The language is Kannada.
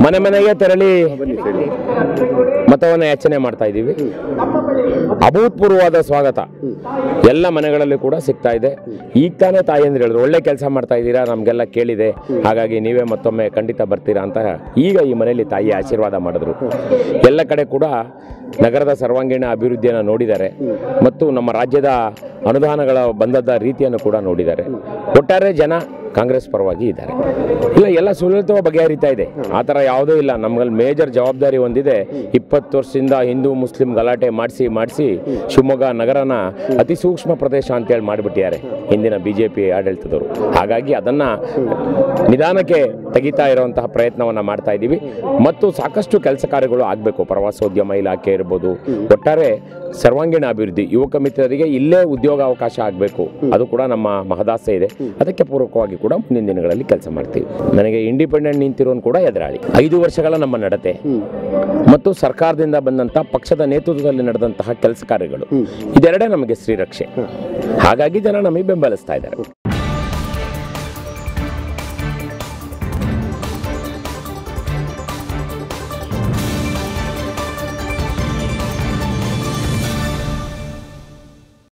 ಮನೆ ಮನೆಗೆ ತೆರಳಿ ಮತವನ್ನು ಯಾಚನೆ ಮಾಡ್ತಾ ಇದ್ದೀವಿ ಅಭೂತಪೂರ್ವವಾದ ಸ್ವಾಗತ ಎಲ್ಲ ಮನೆಗಳಲ್ಲಿ ಕೂಡ ಸಿಗ್ತಾ ಇದೆ ಈಗ ತಾನೇ ತಾಯಿ ಅಂದ್ರೆ ಹೇಳಿದ್ರು ಒಳ್ಳೆ ಕೆಲಸ ಮಾಡ್ತಾ ಇದ್ದೀರಾ ನಮಗೆಲ್ಲ ಕೇಳಿದೆ ಹಾಗಾಗಿ ನೀವೇ ಮತ್ತೊಮ್ಮೆ ಖಂಡಿತ ಬರ್ತೀರಾ ಅಂತ ಈಗ ಈ ಮನೆಯಲ್ಲಿ ತಾಯಿ ಆಶೀರ್ವಾದ ಮಾಡಿದ್ರು ಎಲ್ಲ ಕಡೆ ಕೂಡ ನಗರದ ಸರ್ವಾಂಗೀಣ ಅಭಿವೃದ್ಧಿಯನ್ನು ನೋಡಿದ್ದಾರೆ ಮತ್ತು ನಮ್ಮ ರಾಜ್ಯದ ಅನುದಾನಗಳ ಬಂದದ ರೀತಿಯನ್ನು ಕೂಡ ನೋಡಿದ್ದಾರೆ ಒಟ್ಟಾರೆ ಜನ ಕಾಂಗ್ರೆಸ್ ಪರವಾಗಿ ಇದ್ದಾರೆ ಇಲ್ಲ ಎಲ್ಲ ಸುಲಲಿತವಾಗಿ ಬಗೆಹರಿತಾ ಇದೆ ಆ ಥರ ಯಾವುದೂ ಇಲ್ಲ ನಮ್ಗಲ್ಲಿ ಮೇಜರ್ ಜವಾಬ್ದಾರಿ ಒಂದಿದೆ ಇಪ್ಪತ್ತು ವರ್ಷದಿಂದ ಹಿಂದೂ ಮುಸ್ಲಿಂ ಗಲಾಟೆ ಮಾಡಿಸಿ ಮಾಡಿಸಿ ಶಿವಮೊಗ್ಗ ನಗರನ ಅತಿ ಸೂಕ್ಷ್ಮ ಪ್ರದೇಶ ಅಂತೇಳಿ ಮಾಡಿಬಿಟ್ಟಿದ್ದಾರೆ ಹಿಂದಿನ ಬಿ ಜೆ ಪಿ ಆಡಳಿತದವರು ಹಾಗಾಗಿ ಅದನ್ನು ನಿಧಾನಕ್ಕೆ ತೆಗಿತಾ ಇರುವಂತಹ ಪ್ರಯತ್ನವನ್ನು ಮಾಡ್ತಾ ಇದ್ದೀವಿ ಮತ್ತು ಸಾಕಷ್ಟು ಕೆಲಸ ಕಾರ್ಯಗಳು ಆಗಬೇಕು ಪ್ರವಾಸೋದ್ಯಮ ಇಲಾಖೆ ಇರ್ಬೋದು ಒಟ್ಟಾರೆ ಸರ್ವಾಂಗೀಣ ಅಭಿವೃದ್ಧಿ ಯುವಕ ಮಿತ್ರರಿಗೆ ಇಲ್ಲೇ ಉದ್ಯೋಗಾವಕಾಶ ಆಗಬೇಕು ಅದು ಕೂಡ ನಮ್ಮ ಮಹದಾಸೆ ಇದೆ ಅದಕ್ಕೆ ಪೂರಕವಾಗಿ ಕೂಡ ಮುಂದಿನ ದಿನಗಳಲ್ಲಿ ಕೆಲಸ ಮಾಡ್ತೀವಿ ನನಗೆ ಇಂಡಿಪೆಂಡೆಂಟ್ ನಿಂತಿರೋನು ಕೂಡ ಎದುರಾಳಿ ಐದು ವರ್ಷಗಳ ನಮ್ಮ ನಡತೆ ಮತ್ತು ಸರ್ಕಾರದಿಂದ ಬಂದಂತಹ ಪಕ್ಷದ ನೇತೃತ್ವದಲ್ಲಿ ನಡೆದಂತಹ ಕೆಲಸ ಕಾರ್ಯಗಳು ಇದೆರಡೇ ನಮಗೆ ಶ್ರೀರಕ್ಷೆ ಹಾಗಾಗಿ ಜನ ನಮಗೆ ಬೆಂಬಲಿಸ್ತಾ ಇದ್ದಾರೆ